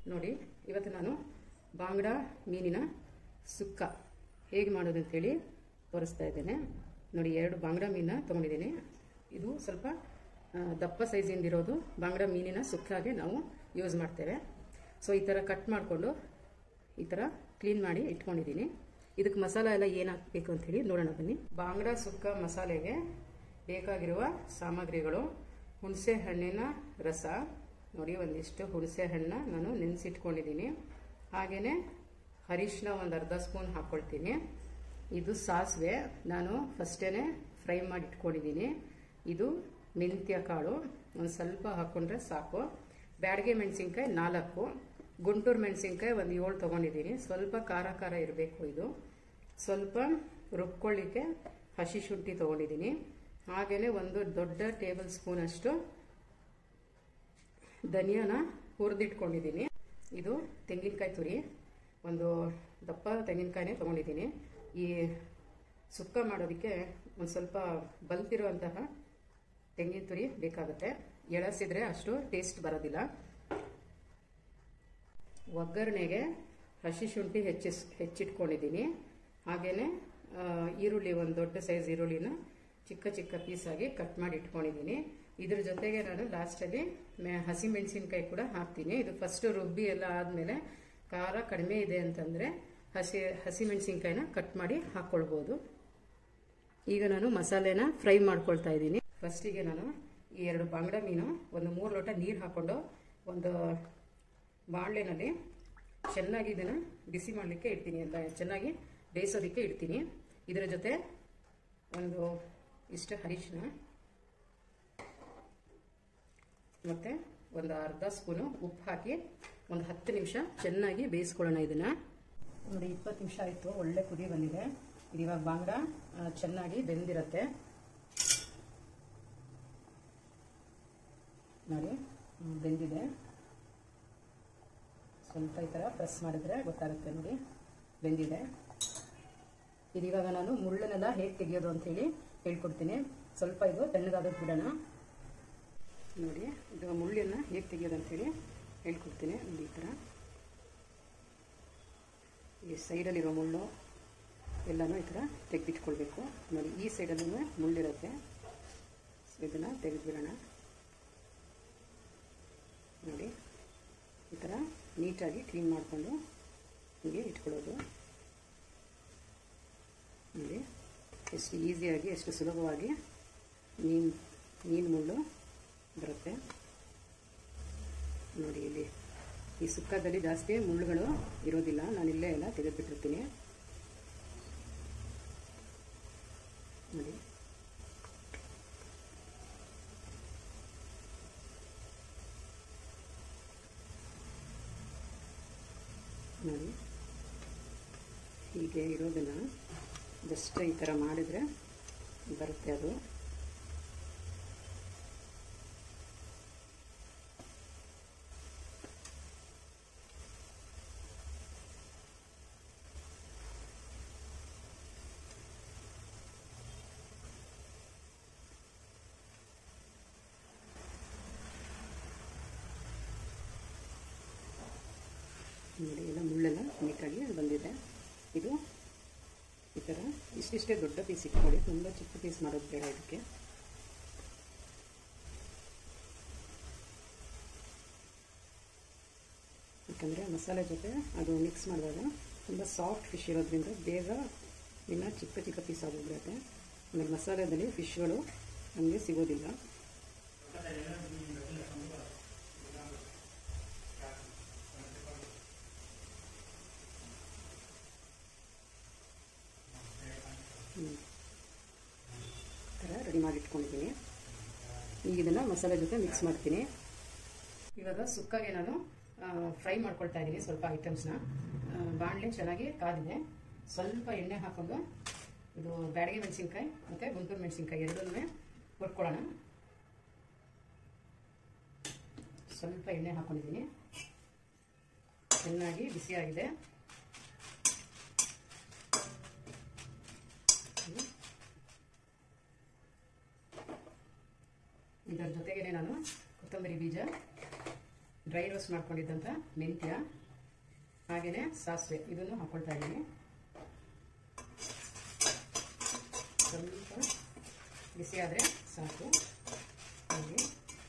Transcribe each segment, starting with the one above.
ನೋಡಿ ಇವತ್ತು ನಾನು ಬಾಂಗ್ಡಾ ಮೀನಿನ ಸುಕ್ಕ ಹೇಗೆ ಮಾಡೋದು ಅಂತೇಳಿ ತೋರಿಸ್ತಾ ಇದ್ದೇನೆ ನೋಡಿ ಎರಡು ಬಾಂಗ್ಡಾ ಮೀನ ತೊಗೊಂಡಿದ್ದೀನಿ ಇದು ಸ್ವಲ್ಪ ಆ, ದಪ್ಪ ಸೈಜಿಂದ ಇರೋದು ಬಾಂಗ್ಡಾ ಮೀನಿನ ಸುಕ್ಕಾಗೆ ನಾವು ಯೂಸ್ ಮಾಡ್ತೇವೆ ಸೊ ಈ ಥರ ಕಟ್ ಮಾಡಿಕೊಂಡು ಈ ಥರ ಕ್ಲೀನ್ ಮಾಡಿ ಇಟ್ಕೊಂಡಿದ್ದೀನಿ ಇದಕ್ಕೆ ಮಸಾಲ ಎಲ್ಲ ಏನು ಹಾಕಬೇಕು ಅಂತೇಳಿ ನೋಡೋಣ ಬನ್ನಿ ಬಾಂಗ್ಡಾ ಸುಕ್ಕ ಮಸಾಲೆಗೆ ಬೇಕಾಗಿರುವ ಸಾಮಗ್ರಿಗಳು ಹುಣಸೆ ಹಣ್ಣಿನ ರಸ ನೋಡಿ ಒಂದಿಷ್ಟು ಹುಣಸೆ ಹಣ್ಣ ನಾನು ನೆನೆಸಿಟ್ಕೊಂಡಿದ್ದೀನಿ ಹಾಗೆಯೇ ಅರಿಶಿನ ಒಂದು ಅರ್ಧ ಸ್ಪೂನ್ ಹಾಕ್ಕೊಳ್ತೀನಿ ಇದು ಸಾಸಿವೆ ನಾನು ಫಸ್ಟೇ ಫ್ರೈ ಮಾಡಿ ಇಟ್ಕೊಂಡಿದ್ದೀನಿ ಇದು ಮೆಂತ್ಯ ಕಾಳು ಒಂದು ಸ್ವಲ್ಪ ಹಾಕ್ಕೊಂಡ್ರೆ ಸಾಕು ಬ್ಯಾಡಗೆ ಮೆಣಸಿನ್ಕಾಯಿ ನಾಲ್ಕು ಗುಂಟೂರು ಮೆಣಸಿನ್ಕಾಯಿ ಒಂದು ಏಳು ತೊಗೊಂಡಿದ್ದೀನಿ ಸ್ವಲ್ಪ ಖಾರ ಖಾರ ಇರಬೇಕು ಇದು ಸ್ವಲ್ಪ ರುಬ್ಕೊಳ್ಳಿಕ್ಕೆ ಹಸಿ ಶುಂಠಿ ತೊಗೊಂಡಿದ್ದೀನಿ ಹಾಗೆಯೇ ಒಂದು ದೊಡ್ಡ ಟೇಬಲ್ ಸ್ಪೂನಷ್ಟು ಧನಿಯಾನ ಹುರಿದಿಟ್ಕೊಂಡಿದ್ದೀನಿ ಇದು ತೆಂಗಿನಕಾಯಿ ತುರಿ ಒಂದು ದಪ್ಪ ತೆಂಗಿನಕಾಯಿನೇ ತೊಗೊಂಡಿದ್ದೀನಿ ಈ ಸುಕ್ಕ ಮಾಡೋದಕ್ಕೆ ಒಂದು ಸ್ವಲ್ಪ ಬಲ್ತಿರುವಂತಹ ತೆಂಗಿನ ತುರಿ ಬೇಕಾಗುತ್ತೆ ಎಳಸಿದ್ರೆ ಅಷ್ಟು ಟೇಸ್ಟ್ ಬರೋದಿಲ್ಲ ಒಗ್ಗರಣೆಗೆ ಹಸಿ ಶುಂಠಿ ಹೆಚ್ಚಿಸ್ ಹೆಚ್ಚಿಟ್ಕೊಂಡಿದ್ದೀನಿ ಹಾಗೆಯೇ ಈರುಳ್ಳಿ ಒಂದು ದೊಡ್ಡ ಸೈಜ್ ಈರುಳ್ಳಿನ ಚಿಕ್ಕ ಚಿಕ್ಕ ಪೀಸಾಗಿ ಕಟ್ ಮಾಡಿ ಇಟ್ಕೊಂಡಿದ್ದೀನಿ ಇದ್ರ ಜೊತೆಗೆ ನಾನು ಲಾಸ್ಟಲ್ಲಿ ಮೆ ಹಸಿ ಮೆಣಸಿನ್ಕಾಯಿ ಕೂಡ ಹಾಕ್ತೀನಿ ಇದು ಫಸ್ಟ್ ರುಬ್ಬಿ ಎಲ್ಲ ಆದಮೇಲೆ ಖಾರ ಕಡಿಮೆ ಇದೆ ಅಂತಂದರೆ ಹಸಿ ಹಸಿ ಮೆಣಸಿನ್ಕಾಯಿನ ಕಟ್ ಮಾಡಿ ಹಾಕ್ಕೊಳ್ಬೋದು ಈಗ ನಾನು ಮಸಾಲೆನ ಫ್ರೈ ಮಾಡ್ಕೊಳ್ತಾ ಇದ್ದೀನಿ ಫಸ್ಟಿಗೆ ನಾನು ಈ ಎರಡು ಬಾಂಗ್ಡಾ ಮೀನು ಒಂದು ಮೂರು ಲೋಟ ನೀರು ಹಾಕ್ಕೊಂಡು ಒಂದು ಬಾಣಲೆನಲ್ಲಿ ಚೆನ್ನಾಗಿ ಇದನ್ನು ಬಿಸಿ ಮಾಡಲಿಕ್ಕೆ ಇಡ್ತೀನಿ ಎಲ್ಲ ಚೆನ್ನಾಗಿ ಬೇಯಿಸೋದಕ್ಕೆ ಇಡ್ತೀನಿ ಇದರ ಜೊತೆ ಒಂದು ಇಷ್ಟು ಅರಿಶಿನ ಮತ್ತು ಒಂದು ಅರ್ಧ ಸ್ಪೂನು ಉಪ್ಪು ಹಾಕಿ ಒಂದು ಹತ್ತು ನಿಮಿಷ ಚೆನ್ನಾಗಿ ಬೇಯಿಸ್ಕೊಳ್ಳೋಣ ಇದನ್ನು ನೋಡಿ ಇಪ್ಪತ್ತು ನಿಮಿಷ ಆಯಿತು ಒಳ್ಳೆ ಕುದಿ ಬಂದಿದೆ ಇದು ಇವಾಗ ಬಾಂಗ್ಡ ಆ, ಚೆನ್ನಾಗಿ ಬೆಂದಿರುತ್ತೆ ನೋಡಿ ಹ್ಮ್, ಬೆಂದಿದೆ ಸ್ವಲ್ಪ ಈ ಥರ ಪ್ರೆಸ್ ಮಾಡಿದ್ರೆ ಗೊತ್ತಾಗುತ್ತೆ ನೋಡಿ ಬೆಂದಿದೆ ಇದು ಇವಾಗ ನಾನು ಮುಳ್ಳನ್ನೆಲ್ಲ ಹೇಗೆ ತೆಗೆಯೋದು ಅಂತೇಳಿ ಹೇಳ್ಕೊಡ್ತೀನಿ ಸ್ವಲ್ಪ ಇದು ತಣ್ಣಗಾಗೋದು ಬಿಡೋಣ ನೋಡಿ ಇದು ಮುಳ್ಳನ್ನು ಹೇಗೆ ತೆಗೆಯೋದು ಅಂತೇಳಿ ಹೇಳ್ಕೊಡ್ತೀನಿ ನೋಡಿ ಈ ಥರ ಈ ಸೈಡಲ್ಲಿರೋ ಮುಳ್ಳು ಎಲ್ಲನೂ ಈ ಥರ ತೆಗೆದಿಟ್ಕೊಳ್ಬೇಕು ನೋಡಿ ಈ ಸೈಡಲ್ಲೂ ಮುಳ್ಳಿರುತ್ತೆ ಸೊ ಇದನ್ನು ತೆಗೆದುಬಿಡೋಣ ನೋಡಿ ಈ ಥರ ನೀಟಾಗಿ ಕ್ಲೀನ್ ಮಾಡಿಕೊಂಡು ಹೀಗೆ ಇಟ್ಕೊಳ್ಳೋದು ನೋಡಿ ಎಷ್ಟು ಈಸಿಯಾಗಿ ಎಷ್ಟು ಸುಲಭವಾಗಿ ಮೀನು ಮೀನು ಮುಳ್ಳು ಬರುತ್ತೆ ನೋಡಿ ಇಲ್ಲಿ ಈ ಸುಕ್ಕದಲ್ಲಿ ಜಾಸ್ತಿ ಮುಳ್ಳುಗಳು ಇರೋದಿಲ್ಲ ನಾನು ಇಲ್ಲೇ ಎಲ್ಲ ತೆಗೆದುಬಿಟ್ಟಿರ್ತೀನಿ ನೋಡಿ ನೋಡಿ ಹೀಗೆ ಇರೋದನ್ನ ಜಸ್ಟ್ ಈ ಥರ ಮಾಡಿದರೆ ಬರುತ್ತೆ ಅದು ನೋಡಿ ಎಲ್ಲ ಮುಳ್ಳೆಲ್ಲ ನೀಟಾಗಿ ಬಂದಿದೆ ಇದು ಈ ಥರ ಇಷ್ಟಿಷ್ಟೇ ದೊಡ್ಡ ಪೀಸ್ ಇಟ್ಕೊಳ್ಳಿ ತುಂಬ ಚಿಕ್ಕ ಪೀಸ್ ಮಾಡೋದು ಬೇಡ ಇದಕ್ಕೆ ಯಾಕಂದರೆ ಮಸಾಲೆ ಜೊತೆ ಅದು ಮಿಕ್ಸ್ ಮಾಡಿದಾಗ ತುಂಬ ಸಾಫ್ಟ್ ಫಿಶ್ ಇರೋದ್ರಿಂದ ಬೇಗ ಇನ್ನು ಚಿಕ್ಕ ಚಿಕ್ಕ ಪೀಸ್ ಆಗೋಗ್ಬಿಡುತ್ತೆ ಆಮೇಲೆ ಮಸಾಲೆದಲ್ಲಿ ಫಿಶ್ಗಳು ನಮಗೆ ಸಿಗೋದಿಲ್ಲ ಥರ ರೆಡಿ ಮಾಡಿ ಇಟ್ಕೊಂಡಿದ್ದೀನಿ ಈಗ ಇದನ್ನು ಮಸಾಲೆ ಜೊತೆ ಮಿಕ್ಸ್ ಮಾಡ್ತೀನಿ ಇವಾಗ ಸುಕ್ಕಾಗೆ ನಾನು ಫ್ರೈ ಮಾಡ್ಕೊಳ್ತಾ ಇದ್ದೀನಿ ಸ್ವಲ್ಪ ಐಟಮ್ಸ್ನ ಬಾಣಲೆ ಚೆನ್ನಾಗಿ ಕಾದಿದೆ ಸ್ವಲ್ಪ ಎಣ್ಣೆ ಹಾಕೊಂಡು ಇದು ಬ್ಯಾಡಗೆ ಮೆಣಸಿನ್ಕಾಯಿ ಮತ್ತು ಗುಂಟೂರು ಮೆಣಸಿನ್ಕಾಯಿ ಎರಡನ್ನೂ ಹುರ್ಕೊಳ್ಳೋಣ ಸ್ವಲ್ಪ ಎಣ್ಣೆ ಹಾಕೊಂಡಿದ್ದೀನಿ ಚೆನ್ನಾಗಿ ಬಿಸಿಯಾಗಿದೆ ಇದರ ಜೊತೆಗೇ ನಾನು ಕೊತ್ತಂಬರಿ ಬೀಜ ಡ್ರೈ ರೋಸ್ಟ್ ಮಾಡ್ಕೊಂಡಿದ್ದಂಥ ಮೆಂತ್ಯ ಹಾಗೆಯೇ ಸಾಸಿವೆ ಇದನ್ನು ಹಾಕ್ಕೊಳ್ತಾ ಇದ್ದೀನಿ ಸ್ವಲ್ಪ ಬಿಸಿ ಆದರೆ ಸಾಕು ಹಾಗೆ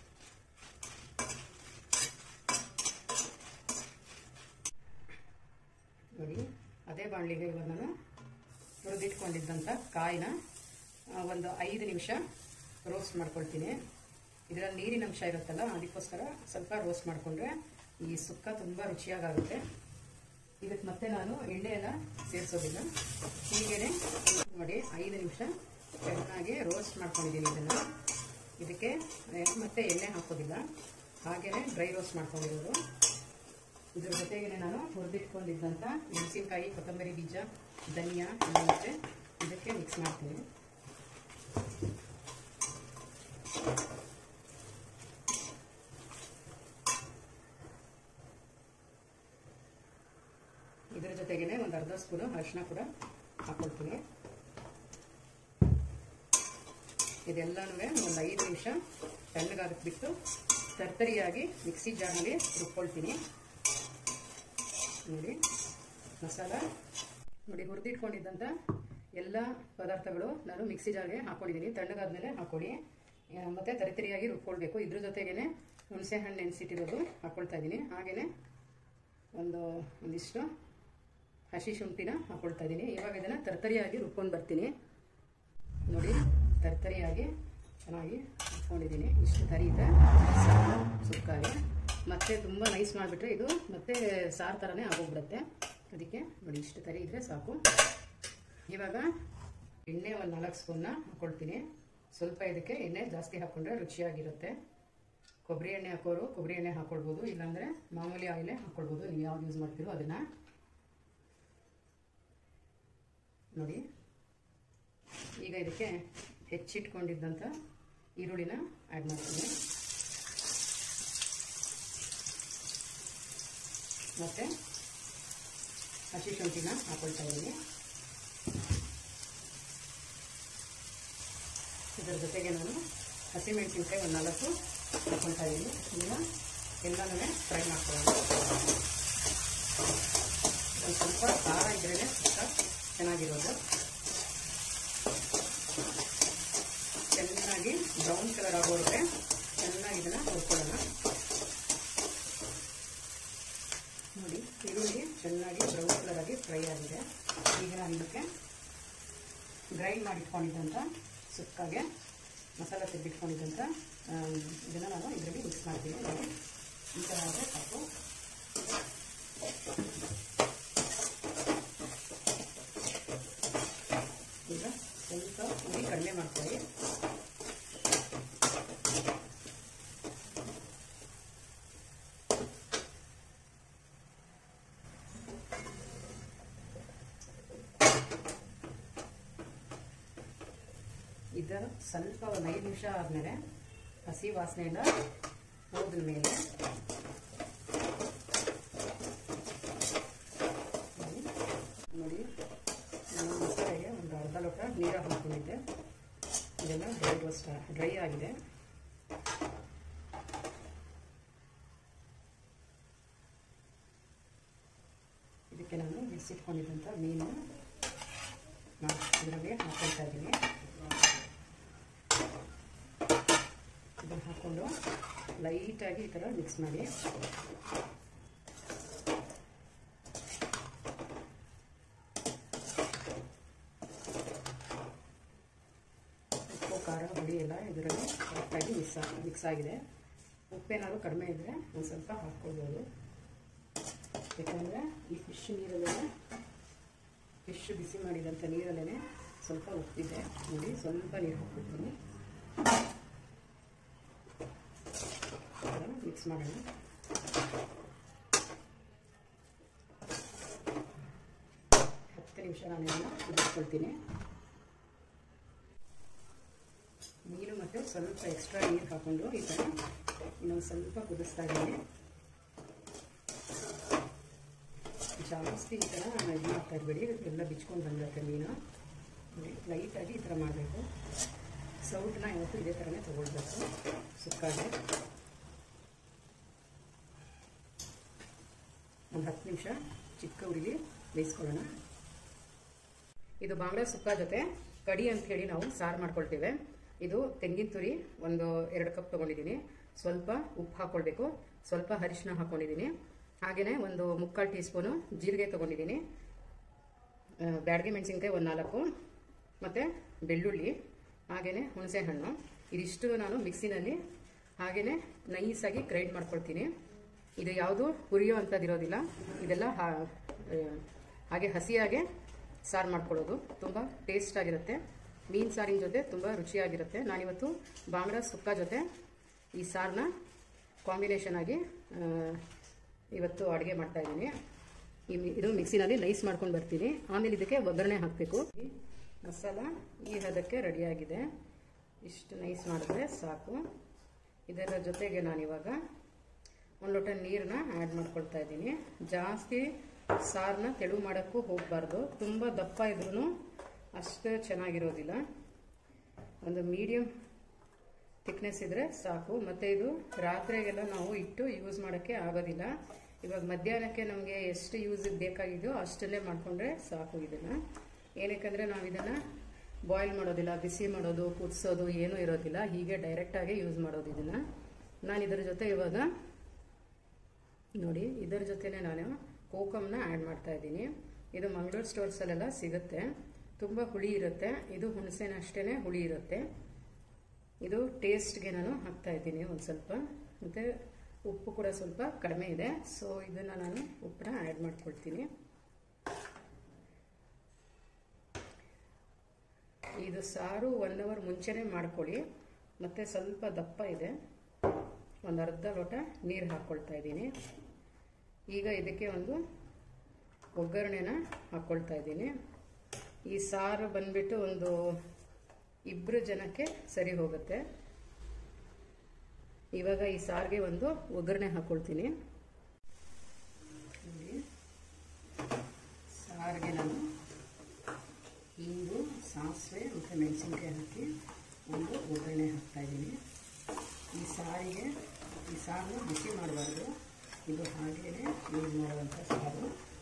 ನೋಡಿ ಅದೇ ಬಾಣಲಿಗೆ ಇವಾಗ ನಾನು ಹುರಿದಿಟ್ಕೊಂಡಿದ್ದಂಥ ಕಾಯಿನ ಆ, ಒಂದು ಐದು ನಿಮಿಷ ರೋಸ್ಟ್ ಮಾಡ್ಕೊಳ್ತೀನಿ ಇದರಲ್ಲಿ ನೀರಿನ ಅಂಶ ಇರುತ್ತಲ್ಲ ಅದಕ್ಕೋಸ್ಕರ ಸ್ವಲ್ಪ ರೋಸ್ಟ್ ಮಾಡಿಕೊಂಡ್ರೆ ಈ ಸುಕ್ಕ ತುಂಬ ರುಚಿಯಾಗುತ್ತೆ ಇದಕ್ಕೆ ಮತ್ತೆ ನಾನು ಎಣ್ಣೆಯೆಲ್ಲ ಸೇರಿಸೋದಿಲ್ಲ ಹೀಗೇನೆ ನೋಡಿ ಐದು ನಿಮಿಷ ಚೆನ್ನಾಗಿ ರೋಸ್ಟ್ ಮಾಡ್ಕೊಂಡಿದ್ದೀನಿ ಇದನ್ನು ಇದಕ್ಕೆ ಮತ್ತೆ ಎಣ್ಣೆ ಹಾಕೋದಿಲ್ಲ ಹಾಗೇನೆ ಡ್ರೈ ರೋಸ್ಟ್ ಮಾಡ್ಕೊಂಡಿರೋದು ಇದ್ರ ಜೊತೆಗೆ ನಾನು ಹುರಿದಿಟ್ಕೊಂಡಿದ್ದಂಥ ಮೆಣಸಿನ್ಕಾಯಿ ಕೊತ್ತಂಬರಿ ಬೀಜ ಧನಿಯಾ ಎಲ್ಲ ಮತ್ತೆ ಇದಕ್ಕೆ ಮಿಕ್ಸ್ ಮಾಡ್ತೀನಿ ಇದರ ಜೊತೆಗೇನೆ ಒಂದು ಅರ್ಧ ಸ್ಪೂನು ಅರಿಶಿನ ಕೂಡ ಹಾಕೊಳ್ತೀನಿ ಇದೆಲ್ಲನೂ ಒಂದು ಐದು ನಿಮಿಷ ತಣ್ಣಗಾಗಕ್ಕೆ ಬಿಟ್ಟು ತರ್ತರಿಯಾಗಿ ಮಿಕ್ಸಿ ಜಾರ್ನಲ್ಲಿ ರುಬ್ಕೊಳ್ತೀನಿ ನೋಡಿ ಮಸಾಲ ನೋಡಿ ಹುರಿದಿಟ್ಕೊಂಡಿದ್ದಂಥ ಎಲ್ಲ ಪದಾರ್ಥಗಳು ನಾನು ಮಿಕ್ಸಿ ಜಾರ್ಗೆ ಹಾಕೊಂಡಿದ್ದೀನಿ ತಣ್ಣಗಾದ್ಮೇಲೆ ಹಾಕೊಳ್ಳಿ ಆ, ಮತ್ತೆ ತರಿತರಿಯಾಗಿ ರುಬ್ಕೊಳ್ಬೇಕು ಇದ್ರ ಜೊತೆಗೇನೆ ಹುಣಸೆ ಹಣ್ಣು ನೆನೆಸಿಟ್ಟಿರೋದು ಹಾಕ್ಕೊಳ್ತಾ ಇದ್ದೀನಿ ಹಾಗೆಯೇ ಒಂದು ಒಂದಿಷ್ಟು ಹಸಿ ಶುಂಠಿನ ಹಾಕ್ಕೊಳ್ತಾ ಇದ್ದೀನಿ ಇವಾಗ ಇದನ್ನು ತರ್ತರಿಯಾಗಿ ರುಬ್ಕೊಂಡು ಬರ್ತೀನಿ ನೋಡಿ ತರ್ತರಿಯಾಗಿ ಚೆನ್ನಾಗಿ ರುಬ್ಕೊಂಡಿದ್ದೀನಿ ಇಷ್ಟು ತರಿ ಇದೆ ಸಾರು ಸುಕ್ಕಾಗಿ ಮತ್ತೆ ತುಂಬ ನೈಸ್ ಮಾಡಿಬಿಟ್ರೆ ಇದು ಮತ್ತೆ ಸಾರು ಥರನೇ ಆಗೋಗ್ಬಿಡುತ್ತೆ ಅದಕ್ಕೆ ನೋಡಿ ಇಷ್ಟು ತರಿ ಇದ್ರೆ ಸಾಕು ಇವಾಗ ಎಣ್ಣೆ ಒಂದು ನಾಲ್ಕು ಸ್ಪೂನ್ನ ಹಾಕ್ಕೊಳ್ತೀನಿ ಸ್ವಲ್ಪ ಇದಕ್ಕೆ ಎಣ್ಣೆ ಜಾಸ್ತಿ ಹಾಕ್ಕೊಂಡ್ರೆ ರುಚಿಯಾಗಿರುತ್ತೆ ಕೊಬ್ಬರಿ ಎಣ್ಣೆ ಹಾಕೋರು ಕೊಬ್ಬರಿ ಎಣ್ಣೆ ಹಾಕ್ಕೊಳ್ಬೋದು ಇಲ್ಲಾಂದರೆ ಮಾಮೂಲಿ ಆಯಿಲೇ ಹಾಕ್ಕೊಳ್ಬೋದು ನೀವು ಯಾವ್ದು ಯೂಸ್ ಮಾಡ್ತೀರೋ ಅದನ್ನು ನೋಡಿ ಈಗ ಇದಕ್ಕೆ ಹೆಚ್ಚಿಟ್ಕೊಂಡಿದ್ದಂಥ ಈರುಳ್ಳಿನ ಆ್ಯಡ್ ಮಾಡ್ತೀನಿ ಮತ್ತು ಹಸಿ ಶುಂಠಿನ ಹಾಕೊಳ್ತಾ ಇದ್ದೀನಿ ಇದರ ಜೊತೆಗೆ ನಾನು ಹಸಿಮೆಣಸಿನ್ಕಾಯಿ ಒಂದು ನಾಲ್ಕು ಹಾಕೊಳ್ತಾ ಇದ್ದೀನಿ ಈಗ ಎಲ್ಲನೂ ಫ್ರೈ ಮಾಡ್ಕೊಳ್ಳೋಣ ಒಂದು ಸ್ವಲ್ಪ ಖಾರ ಇದ್ರೇ ಸ್ವಲ್ಪ ಚೆನ್ನಾಗಿರೋದು ಚೆನ್ನಾಗಿ ಬ್ರೌನ್ ಕಲರ್ ಆಗೋದ್ರೆ ಚೆನ್ನಾಗಿ ಇದನ್ನು ಹುರ್ಕೊಳ್ಳೋಣ ನೋಡಿ ಈರುಳ್ಳಿ ಚೆನ್ನಾಗಿ ಬ್ರೌನ್ ಕಲರ್ ಆಗಿ ಫ್ರೈ ಆಗಿದೆ ಈಗ ನಾನು ಇದಕ್ಕೆ ಗ್ರೈಂಡ್ ಮಾಡಿಟ್ಕೊಂಡಿದ್ದಂಥ ಸುಕ್ಕಾಗೆ ಮಸಾಲ ತೆಗೆದಿಟ್ಕೊಂಡಿದ್ದಂಥ ಇದನ್ನು ನಾನು ಇದರಲ್ಲಿ ಮಿಕ್ಸ್ ಮಾಡ್ತೀನಿ ನೋಡಿ ಈ ಥರ ಆದರೆ ಸಾಕು ಈಗ ಸ್ವಲ್ಪ ಉರಿ ಕಡಿಮೆ ಮಾಡ್ಕೊಳ್ಳಿ ಇದು ಸ್ವಲ್ಪ ಒಂದು ಐದು ನಿಮಿಷ ಆದಮೇಲೆ ಹಸಿ ವಾಸನೆ ಎಲ್ಲ ಹೋದ ಮೇಲೆ ನೋಡಿ ನಾನು ಮಸಾಲೆಗೆ ಒಂದು ಅರ್ಧ ಲೋಟ ನೀರು ಹಾಕ್ಕೊಂಡಿದ್ದೆ ಇದೆಲ್ಲ ಡ್ರೈ ರೋಸ್ಟ್ ಡ್ರೈ ಆಗಿದೆ ಇದಕ್ಕೆ ನಾನು ಬಿಸಿಟ್ಕೊಂಡಿದ್ದಂಥ ಮೀನು ನಾನು ಇದರಲ್ಲಿ ಹಾಕ್ಕೊಳ್ತಾ ಇದ್ದೀನಿ ಇದನ್ನು ಹಾಕ್ಕೊಂಡು ಲೈಟಾಗಿ ಈ ಥರ ಮಿಕ್ಸ್ ಮಾಡಿ ಉಪ್ಪು ಖಾರ ಹುಳಿ ಎಲ್ಲ ಇದರಲ್ಲಿ ಕರೆಕ್ಟಾಗಿ ಮಿಕ್ಸ್ ಮಿಕ್ಸ್ ಆಗಿದೆ ಉಪ್ಪೇನಾದ್ರು ಕಡಿಮೆ ಇದ್ದರೆ ಒಂದು ಸ್ವಲ್ಪ ಹಾಕ್ಕೊಳ್ಬೋದು ಯಾಕಂದರೆ ಈ ಫಿಶ್ ನೀರಲ್ಲೇ ಫಿಶ್ ಬಿಸಿ ಮಾಡಿದಂಥ ನೀರಲ್ಲೇ ಸ್ವಲ್ಪ ಉಪ್ಪಿದೆ ನೋಡಿ ಸ್ವಲ್ಪ ನೀರು ಹಾಕ್ಬಿಡ್ತೀನಿ ಮಿಕ್ಸ್ ಮಾಡೋಣ ಹತ್ತು ನಿಮಿಷ ನಾನು ಇದನ್ನು ಕುದಿಸ್ಕೊಳ್ತೀನಿ ನೀರು ಮತ್ತು ಸ್ವಲ್ಪ ಎಕ್ಸ್ಟ್ರಾ ನೀರು ಹಾಕ್ಕೊಂಡು ಈ ಥರ ಇನ್ನೊಂದು ಸ್ವಲ್ಪ ಕುದಿಸ್ತಾ ಇದ್ದೀನಿ ಜಾಸ್ತಿ ಈ ಥರ ಇದು ಮಾಡ್ತಾ ಇರಬೇಡಿ ಎಲ್ಲ ಬಿಚ್ಕೊಂಡು ಬಂದಿರುತ್ತೆ ಮೀನು ಲೈಟಾಗಿ ಈ ಥರ ಮಾಡಬೇಕು ಸೌಟನ್ನ ಯಾವತ್ತೂ ಇದೇ ಥರನೇ ತೊಗೊಳ್ಬೇಕು ಸುಕ್ಕಾಗೆ ಒಂದು ಹತ್ತು ನಿಮಿಷ ಚಿಕ್ಕ ಉರಿಲಿ ಬೇಯಿಸ್ಕೊಳ್ಳೋಣ ಇದು ಬಾಂಗ್ಲಾ ಸುಕ್ಕ ಜೊತೆ ಕಡಿ ಅಂತ ಹೇಳಿ ನಾವು ಸಾರು ಮಾಡ್ಕೊಳ್ತೇವೆ ಇದು ತೆಂಗಿನ ತುರಿ ಒಂದು ಎರಡು ಕಪ್ ತೊಗೊಂಡಿದ್ದೀನಿ ಸ್ವಲ್ಪ ಉಪ್ಪು ಹಾಕ್ಕೊಳ್ಬೇಕು ಸ್ವಲ್ಪ ಅರಿಶಿನ ಹಾಕ್ಕೊಂಡಿದ್ದೀನಿ ಹಾಗೆಯೇ ಒಂದು ಮುಕ್ಕಾಲು ಟೀ ಸ್ಪೂನು ಜೀರಿಗೆ ತೊಗೊಂಡಿದ್ದೀನಿ ಆ, ಬ್ಯಾಡಗಿ ಮೆಣಸಿನ್ಕಾಯಿ ಒಂದು ನಾಲ್ಕು ಮತ್ತು ಬೆಳ್ಳುಳ್ಳಿ ಹಾಗೆಯೇ ಹುಣಸೆ ಹಣ್ಣು ಇದಿಷ್ಟು ನಾನು ಮಿಕ್ಸಿನಲ್ಲಿ ಹಾಗೆಯೇ ನೈಸಾಗಿ ಗ್ರೈಂಡ್ ಮಾಡ್ಕೊಳ್ತೀನಿ ಇದು ಯಾವುದು ಹುರಿಯೋ ಅಂಥದ್ದಿರೋದಿಲ್ಲ ಇದೆಲ್ಲ ಹಾ- ಆ, ಹಾಗೆ ಹಸಿಯಾಗೆ ಸಾರು ಮಾಡ್ಕೊಳ್ಳೋದು ತುಂಬ ಟೇಸ್ಟ್ ಆಗಿರುತ್ತೆ ಮೀನು ಸಾರಿನ ಜೊತೆ ತುಂಬ ರುಚಿಯಾಗಿರುತ್ತೆ ನಾನಿವತ್ತು ಬಾಂಗ್ಡಾ ಸುಕ್ಕ ಜೊತೆ ಈ ಸಾರನ್ನ ಕಾಂಬಿನೇಷನ್ ಆಗಿ ಆ, ಇವತ್ತು ಅಡುಗೆ ಮಾಡ್ತಾ ಇದ್ದೀನಿ ಈ ಮಿ- ಇದು ಮಿಕ್ಸಿನಲ್ಲಿ ನೈಸ್ ಮಾಡ್ಕೊಂಡು ಬರ್ತೀನಿ ಆಮೇಲೆ ಇದಕ್ಕೆ ಒಗ್ಗರಣೆ ಹಾಕಬೇಕು ಮಸಾಲ ಈ ಹದಕ್ಕೆ ರೆಡಿಯಾಗಿದೆ ಇಷ್ಟು ನೈಸ್ ಮಾಡಿದ್ರೆ ಸಾಕು ಇದರ ಜೊತೆಗೆ ನಾನಿವಾಗ ಒಂದು ಲೋಟ ನೀರನ್ನ ಆ್ಯಡ್ ಮಾಡ್ಕೊಳ್ತಾ ಇದ್ದೀನಿ ಜಾಸ್ತಿ ಸಾರನ್ನ ತೆಳು ಮಾಡೋಕ್ಕೂ ಹೋಗಬಾರ್ದು ತುಂಬ ದಪ್ಪ ಇದ್ರೂ ಅಷ್ಟು ಚೆನ್ನಾಗಿರೋದಿಲ್ಲ ಒಂದು ಮೀಡಿಯಮ್ ಥಿಕ್ನೆಸ್ ಇದ್ರೆ ಸಾಕು ಮತ್ತು ಇದು ರಾತ್ರಿಗೆಲ್ಲ ನಾವು ಇಟ್ಟು ಯೂಸ್ ಮಾಡೋಕ್ಕೆ ಆಗೋದಿಲ್ಲ ಇವಾಗ ಮಧ್ಯಾಹ್ನಕ್ಕೆ ನಮಗೆ ಎಷ್ಟು ಯೂಸ್ ಬೇಕಾಗಿದೆಯೋ ಅಷ್ಟನ್ನೇ ಮಾಡಿಕೊಂಡ್ರೆ ಸಾಕು ಇದನ್ನು ಏನಕ್ಕಂದರೆ ನಾವು ಇದನ್ನು ಬಾಯ್ಲ್ ಮಾಡೋದಿಲ್ಲ ಬಿಸಿ ಮಾಡೋದು ಕುದಿಸೋದು ಏನೂ ಇರೋದಿಲ್ಲ ಹೀಗೆ ಡೈರೆಕ್ಟಾಗಿ ಯೂಸ್ ಮಾಡೋದು ಇದನ್ನು ನಾನು ಇದರ ಜೊತೆ ಇವಾಗ ನೋಡಿ ಇದರ ಜೊತೆನೇ ನಾನು ಕೋಕಮ್ನ ಆ್ಯಡ್ ಮಾಡ್ತಾ ಇದ್ದೀನಿ ಇದು ಮಂಗಳೂರು ಸ್ಟೋರ್ಸಲ್ಲೆಲ್ಲ ಸಿಗುತ್ತೆ ತುಂಬ ಹುಳಿ ಇರುತ್ತೆ ಇದು ಹುಣಸೆನ ಅಷ್ಟೇ ಹುಳಿ ಇರುತ್ತೆ ಇದು ಟೇಸ್ಟ್ಗೆ ನಾನು ಹಾಕ್ತಾ ಇದ್ದೀನಿ ಒಂದು ಸ್ವಲ್ಪ ಮತ್ತು ಉಪ್ಪು ಕೂಡ ಸ್ವಲ್ಪ ಕಡಿಮೆ ಇದೆ ಸೊ ಇದನ್ನು ನಾನು ಉಪ್ಪನ್ನ ಆ್ಯಡ್ ಮಾಡ್ಕೊಳ್ತೀನಿ ಇದು ಸಾರು ಒನ್ ಅವರ್ ಮುಂಚೆನೇ ಮಾಡ್ಕೊಳ್ಳಿ ಮತ್ತು ಸ್ವಲ್ಪ ದಪ್ಪ ಇದೆ ಒಂದು ಅರ್ಧ ಲೋಟ ನೀರು ಹಾಕ್ಕೊಳ್ತಾ ಇದ್ದೀನಿ ಈಗ ಇದಕ್ಕೆ ಒಂದು ಒಗ್ಗರಣೆನ ಹಾಕ್ಕೊಳ್ತಾ ಇದ್ದೀನಿ ಈ ಸಾರು ಬಂದ್ಬಿಟ್ಟು ಒಂದು ಇಬ್ಬರು ಜನಕ್ಕೆ ಸರಿ ಹೋಗುತ್ತೆ ಇವಾಗ ಈ ಸಾರಿಗೆ ಒಂದು ಒಗ್ಗರಣೆ ಹಾಕ್ಕೊಳ್ತೀನಿ ನೋಡಿ ಸಾರಿಗೆ ನಾನು ಹಿಂಗು ಸಾಸಿವೆ ಮತ್ತು ಮೆಣಸಿನ್ಕಾಯಿ ಹಾಕಿ ಒಂದು ಒಗ್ಗರಣೆ ಹಾಕ್ತಾ ಇದ್ದೀನಿ ಈ ಸಾರಿಗೆ ಈ ಸಾರನ್ನ ಬಿಸಿ ಮಾಡಬಾರ್ದು ಇದು ಹಾಗೇ ಯೂಸ್ ಮಾಡುವಂಥ ಸಾರು